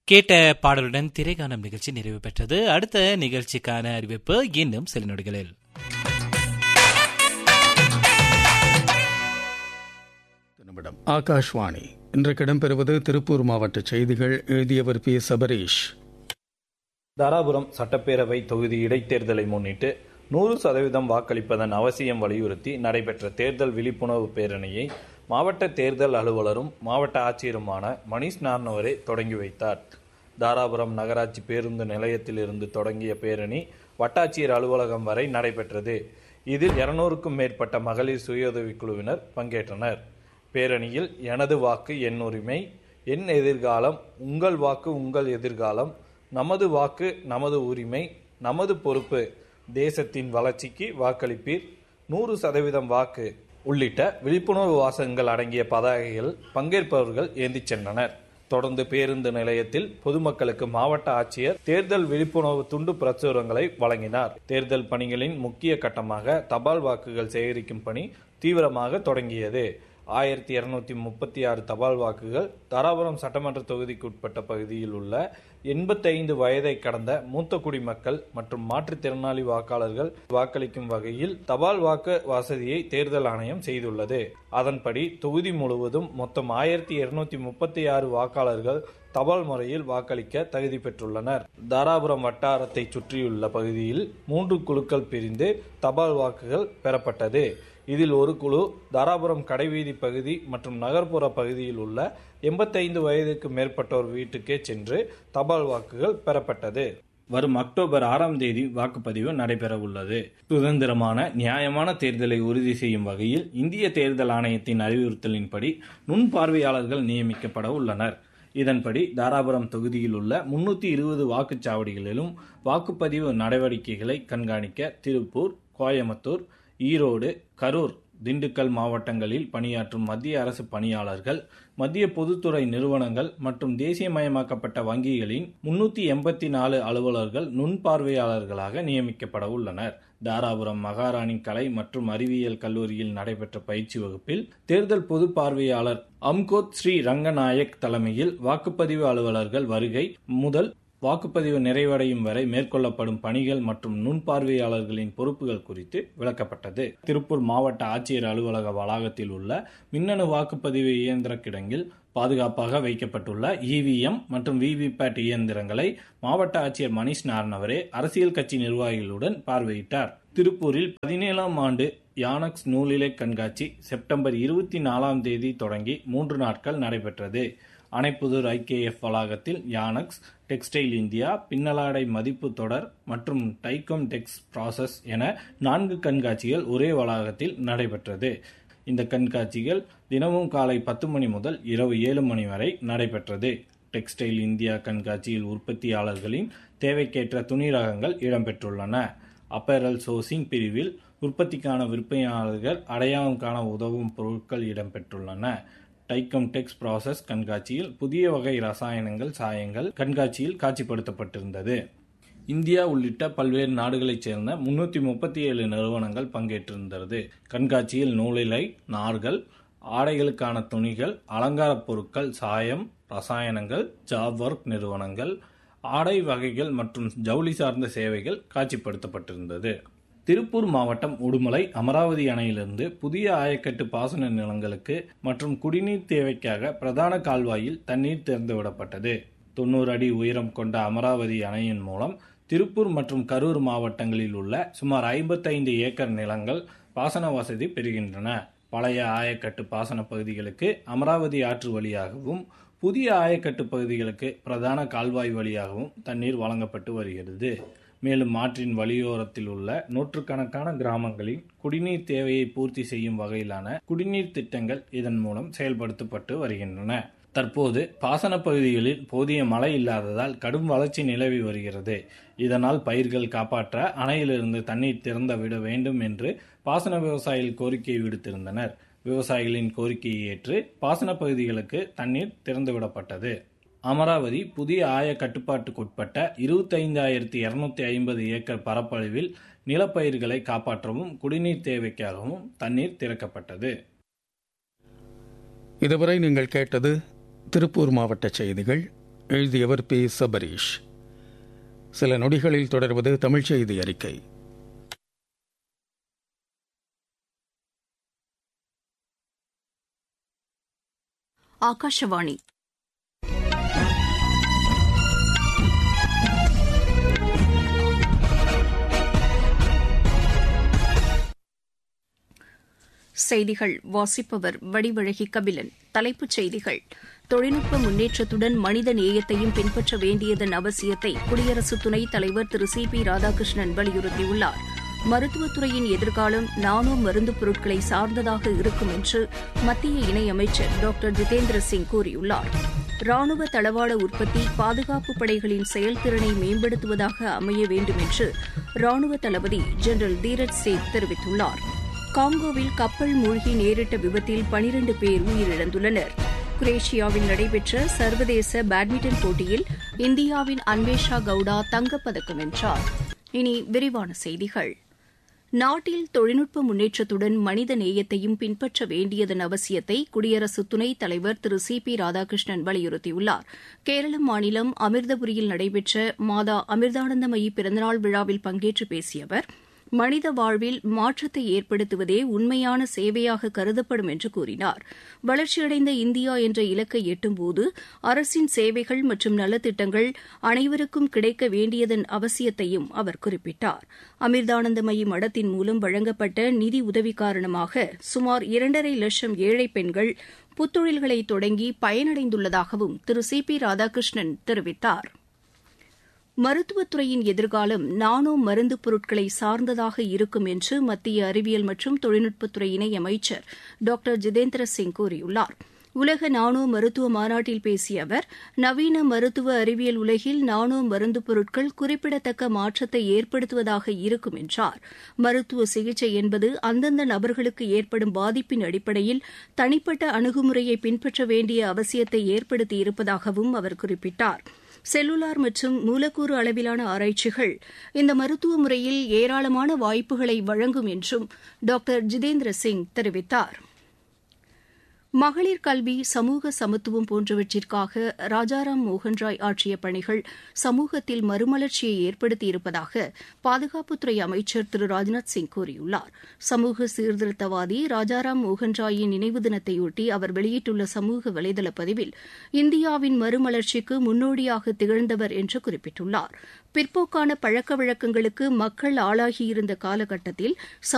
கேட்ட பாடலுடன் திரைக்கானம் நிகழ்ச்சி நிறைவு பெற்றது அடுத்த நிகழ்ச்சிக்கான அறிவிப்பு இன்னும் சில நொடிகளில் நிமிடம் ஆகாஷ்வாணி இன்றைக்கு இடம்பெறுவது திருப்பூர் மாவட்ட செய்திகள் எழுதியவர் பி சபரீஷ் தாராபுரம் சட்டப்பேரவை தொகுதி இடைத்தேர்தலை முன்னிட்டு நூறு சதவீதம் வாக்களிப்பதன் அவசியம் வலியுறுத்தி நடைபெற்ற தேர்தல் விழிப்புணர்வு பேரணியை மாவட்ட தேர்தல் அலுவலரும் மாவட்ட ஆட்சியருமான மணிஷ் நார்னவரே தொடங்கி வைத்தார் தாராபுரம் நகராட்சி பேருந்து நிலையத்திலிருந்து தொடங்கிய பேரணி வட்டாட்சியர் அலுவலகம் வரை நடைபெற்றது இதில் இருநூறுக்கும் மேற்பட்ட மகளிர் சுயஉதவிக் குழுவினர் பங்கேற்றனர் பேரணியில் எனது வாக்கு என் உரிமை என் எதிர்காலம் உங்கள் வாக்கு உங்கள் எதிர்காலம் நமது வாக்கு நமது உரிமை நமது பொறுப்பு தேசத்தின் வளர்ச்சிக்கு வாக்களிப்பீர் நூறு சதவீதம் வாக்கு உள்ளிட்ட விழிப்புணர்வு வாசகங்கள் அடங்கிய பதாகைகள் பங்கேற்பவர்கள் ஏந்திச் சென்றனர் தொடர்ந்து பேருந்து நிலையத்தில் பொதுமக்களுக்கு மாவட்ட ஆட்சியர் தேர்தல் விழிப்புணர்வு துண்டு பிரசுரங்களை வழங்கினார் தேர்தல் பணிகளின் முக்கிய கட்டமாக தபால் வாக்குகள் சேகரிக்கும் பணி தீவிரமாக தொடங்கியது ஆயிரத்தி இருநூத்தி முப்பத்தி ஆறு தபால் வாக்குகள் தாராபுரம் சட்டமன்ற தொகுதிக்கு உட்பட்ட பகுதியில் உள்ள எண்பத்தைந்து வயதை கடந்த மூத்த குடிமக்கள் மற்றும் மாற்றுத்திறனாளி வாக்காளர்கள் வாக்களிக்கும் வகையில் தபால் வாக்கு வசதியை தேர்தல் ஆணையம் செய்துள்ளது அதன்படி தொகுதி முழுவதும் மொத்தம் ஆயிரத்தி இருநூத்தி முப்பத்தி ஆறு வாக்காளர்கள் தபால் முறையில் வாக்களிக்க தகுதி பெற்றுள்ளனர் தாராபுரம் வட்டாரத்தை சுற்றியுள்ள பகுதியில் மூன்று குழுக்கள் பிரிந்து தபால் வாக்குகள் பெறப்பட்டது இதில் ஒரு குழு தாராபுரம் கடைவீதி பகுதி மற்றும் நகர்ப்புற பகுதியில் உள்ள எண்பத்தைந்து வயதுக்கு மேற்பட்டோர் வீட்டுக்கே சென்று தபால் வாக்குகள் பெறப்பட்டது வரும் அக்டோபர் ஆறாம் தேதி வாக்குப்பதிவு நடைபெற உள்ளது சுதந்திரமான நியாயமான தேர்தலை உறுதி செய்யும் வகையில் இந்திய தேர்தல் ஆணையத்தின் அறிவுறுத்தலின்படி நுண்பார்வையாளர்கள் நியமிக்கப்பட உள்ளனர் இதன்படி தாராபுரம் தொகுதியில் உள்ள முன்னூத்தி இருபது வாக்குச்சாவடிகளிலும் வாக்குப்பதிவு நடவடிக்கைகளை கண்காணிக்க திருப்பூர் கோயம்புத்தூர் ஈரோடு கரூர் திண்டுக்கல் மாவட்டங்களில் பணியாற்றும் மத்திய அரசு பணியாளர்கள் மத்திய பொதுத்துறை நிறுவனங்கள் மற்றும் தேசியமயமாக்கப்பட்ட வங்கிகளின் முன்னூத்தி எண்பத்தி நாலு அலுவலர்கள் நுண்பார்வையாளர்களாக நியமிக்கப்பட உள்ளனர் தாராபுரம் மகாராணி கலை மற்றும் அறிவியல் கல்லூரியில் நடைபெற்ற பயிற்சி வகுப்பில் தேர்தல் பொது பார்வையாளர் அம்கோத் ஸ்ரீ ரங்கநாயக் தலைமையில் வாக்குப்பதிவு அலுவலர்கள் வருகை முதல் வாக்குப்பதிவு நிறைவடையும் வரை மேற்கொள்ளப்படும் பணிகள் மற்றும் நுண்பார்வையாளர்களின் பொறுப்புகள் குறித்து விளக்கப்பட்டது திருப்பூர் மாவட்ட ஆட்சியர் அலுவலக வளாகத்தில் உள்ள மின்னணு வாக்குப்பதிவு இயந்திர கிடங்கில் பாதுகாப்பாக வைக்கப்பட்டுள்ள இவிஎம் மற்றும் விவிபேட் இயந்திரங்களை மாவட்ட ஆட்சியர் மணிஷ் நார்னவரே அரசியல் கட்சி நிர்வாகிகளுடன் பார்வையிட்டார் திருப்பூரில் பதினேழாம் ஆண்டு யானக்ஸ் நூலிலை கண்காட்சி செப்டம்பர் இருபத்தி நாலாம் தேதி தொடங்கி மூன்று நாட்கள் நடைபெற்றது அணைப்புதூர் ஐகேஎஃப் வளாகத்தில் யானக்ஸ் டெக்ஸ்டைல் இந்தியா பின்னலாடை மதிப்பு தொடர் மற்றும் டைகம் டெக்ஸ் ப்ராசஸ் என நான்கு கண்காட்சிகள் ஒரே வளாகத்தில் நடைபெற்றது இந்த கண்காட்சிகள் தினமும் காலை பத்து மணி முதல் இரவு ஏழு மணி வரை நடைபெற்றது டெக்ஸ்டைல் இந்தியா கண்காட்சியில் உற்பத்தியாளர்களின் தேவைக்கேற்ற துணி ரகங்கள் இடம்பெற்றுள்ளன அப்பேரல் சோர்சிங் பிரிவில் உற்பத்திக்கான விற்பனையாளர்கள் அடையாளம் காண உதவும் பொருட்கள் இடம்பெற்றுள்ளன டைக்கம் டெக்ஸ் ப்ராசஸ் கண்காட்சியில் புதிய வகை ரசாயனங்கள் சாயங்கள் கண்காட்சியில் காட்சிப்படுத்தப்பட்டிருந்தது இந்தியா உள்ளிட்ட பல்வேறு நாடுகளைச் சேர்ந்த முன்னூற்றி முப்பத்தி ஏழு நிறுவனங்கள் பங்கேற்றிருந்தது கண்காட்சியில் நூலிலை நார்கள் ஆடைகளுக்கான துணிகள் அலங்கார பொருட்கள் சாயம் ரசாயனங்கள் ஜாப் ஒர்க் நிறுவனங்கள் ஆடை வகைகள் மற்றும் ஜவுளி சார்ந்த சேவைகள் காட்சிப்படுத்தப்பட்டிருந்தது திருப்பூர் மாவட்டம் உடுமலை அமராவதி அணையிலிருந்து புதிய ஆயக்கட்டு பாசன நிலங்களுக்கு மற்றும் குடிநீர் தேவைக்காக பிரதான கால்வாயில் தண்ணீர் திறந்துவிடப்பட்டது தொண்ணூறு அடி உயரம் கொண்ட அமராவதி அணையின் மூலம் திருப்பூர் மற்றும் கரூர் மாவட்டங்களில் உள்ள சுமார் ஐம்பத்தைந்து ஏக்கர் நிலங்கள் பாசன வசதி பெறுகின்றன பழைய ஆயக்கட்டு பாசன பகுதிகளுக்கு அமராவதி ஆற்று வழியாகவும் புதிய ஆயக்கட்டு பகுதிகளுக்கு பிரதான கால்வாய் வழியாகவும் தண்ணீர் வழங்கப்பட்டு வருகிறது மேலும் ஆற்றின் வழியோரத்தில் உள்ள நூற்றுக்கணக்கான கிராமங்களின் குடிநீர் தேவையை பூர்த்தி செய்யும் வகையிலான குடிநீர் திட்டங்கள் இதன் மூலம் செயல்படுத்தப்பட்டு வருகின்றன தற்போது பாசன பகுதிகளில் போதிய மழை இல்லாததால் கடும் வளர்ச்சி நிலவி வருகிறது இதனால் பயிர்கள் காப்பாற்ற அணையிலிருந்து தண்ணீர் திறந்து விட வேண்டும் என்று பாசன விவசாயிகள் கோரிக்கை விடுத்திருந்தனர் விவசாயிகளின் கோரிக்கையை ஏற்று பாசன பகுதிகளுக்கு தண்ணீர் திறந்துவிடப்பட்டது அமராவதி புதிய ஆய கட்டுப்பாட்டுக்குட்பட்ட இருபத்தைந்தாயிரத்தி இருநூத்தி ஐம்பது ஏக்கர் பரப்பளவில் நிலப்பயிர்களை காப்பாற்றவும் குடிநீர் தேவைக்காகவும் தண்ணீர் திறக்கப்பட்டது இதுவரை நீங்கள் கேட்டது திருப்பூர் மாவட்ட செய்திகள் எழுதியவர் பி சபரீஷ் சில நொடிகளில் தொடர்வது தமிழ் செய்தி அறிக்கை ಆಕಾಶವಾಣಿ செய்திகள் வாசிப்பவர் வடிவழகி கபிலன் தலைப்புச் செய்திகள் தொழில்நுட்ப முன்னேற்றத்துடன் மனித நேயத்தையும் பின்பற்ற வேண்டியதன் அவசியத்தை குடியரசு துணைத் தலைவர் திரு சி பி ராதாகிருஷ்ணன் வலியுறுத்தியுள்ளார் மருத்துவத்துறையின் எதிர்காலம் நானோ மருந்து பொருட்களை சார்ந்ததாக இருக்கும் என்று மத்திய இணையமைச்சர் டாக்டர் ஜிதேந்திர சிங் கூறியுள்ளார் ராணுவ தளவாட உற்பத்தி பாதுகாப்பு படைகளின் செயல்திறனை மேம்படுத்துவதாக அமைய வேண்டும் என்று ராணுவ தளபதி ஜெனரல் தீரஜ் சேத் தெரிவித்துள்ளார் காங்கோவில் கப்பல் மூழ்கி நேரிட்ட விபத்தில் பனிரண்டு பேர் உயிரிழந்துள்ளனர் குரேஷியாவில் நடைபெற்ற சர்வதேச பேட்மிண்டன் போட்டியில் இந்தியாவின் அன்வேஷா கவுடா தங்கப்பதக்கம் வென்றார் இனி விரிவான செய்திகள் நாட்டில் தொழில்நுட்ப முன்னேற்றத்துடன் மனித நேயத்தையும் பின்பற்ற வேண்டியதன் அவசியத்தை குடியரசு துணைத் தலைவர் திரு சி பி ராதாகிருஷ்ணன் வலியுறுத்தியுள்ளார் கேரள மாநிலம் அமிர்தபுரியில் நடைபெற்ற மாதா அமிர்தானந்தமயி பிறந்தநாள் விழாவில் பங்கேற்று பேசிய அவர் மனித வாழ்வில் மாற்றத்தை ஏற்படுத்துவதே உண்மையான சேவையாக கருதப்படும் என்று கூறினார் வளர்ச்சியடைந்த இந்தியா என்ற இலக்கை எட்டும்போது அரசின் சேவைகள் மற்றும் நலத்திட்டங்கள் அனைவருக்கும் கிடைக்க வேண்டியதன் அவசியத்தையும் அவர் குறிப்பிட்டார் அமிர்தானந்தமயி மடத்தின் மூலம் வழங்கப்பட்ட நிதி உதவி காரணமாக சுமார் இரண்டரை லட்சம் ஏழை பெண்கள் புத்தொழில்களை தொடங்கி பயனடைந்துள்ளதாகவும் திரு சி பி ராதாகிருஷ்ணன் தெரிவித்தாா் மருத்துவத்துறையின் எதிர்காலம் நானோ மருந்து பொருட்களை சார்ந்ததாக இருக்கும் என்று மத்திய அறிவியல் மற்றும் தொழில்நுட்பத்துறை இணையமைச்சர் டாக்டர் ஜிதேந்திர சிங் கூறியுள்ளார் உலக நானோ மருத்துவ மாநாட்டில் பேசிய அவர் நவீன மருத்துவ அறிவியல் உலகில் நானோ மருந்து பொருட்கள் குறிப்பிடத்தக்க மாற்றத்தை ஏற்படுத்துவதாக இருக்கும் என்றார் மருத்துவ சிகிச்சை என்பது அந்தந்த நபர்களுக்கு ஏற்படும் பாதிப்பின் அடிப்படையில் தனிப்பட்ட அணுகுமுறையை பின்பற்ற வேண்டிய அவசியத்தை ஏற்படுத்தியிருப்பதாகவும் அவர் குறிப்பிட்டார் செல்லுலார் மற்றும் மூலக்கூறு அளவிலான ஆராய்ச்சிகள் இந்த மருத்துவ முறையில் ஏராளமான வாய்ப்புகளை வழங்கும் என்றும் டாக்டர் ஜிதேந்திர சிங் தெரிவித்தார் மகளிர் கல்வி சமூக சமத்துவம் போன்றவற்றிற்காக ராஜாராம் மோகன் ராய் ஆற்றிய பணிகள் சமூகத்தில் மறுமலர்ச்சியை ஏற்படுத்தியிருப்பதாக பாதுகாப்புத்துறை அமைச்சர் திரு ராஜ்நாத் சிங் கூறியுள்ளார் சமூக சீர்திருத்தவாதி ராஜாராம் மோகன் ராயின் நினைவு தினத்தையொட்டி அவர் வெளியிட்டுள்ள சமூக வலைதள பதிவில் இந்தியாவின் மறுமலர்ச்சிக்கு முன்னோடியாக திகழ்ந்தவர் என்று குறிப்பிட்டுள்ளார் பிற்போக்கான பழக்க வழக்கங்களுக்கு மக்கள் ஆளாகியிருந்த காலகட்டத்தில்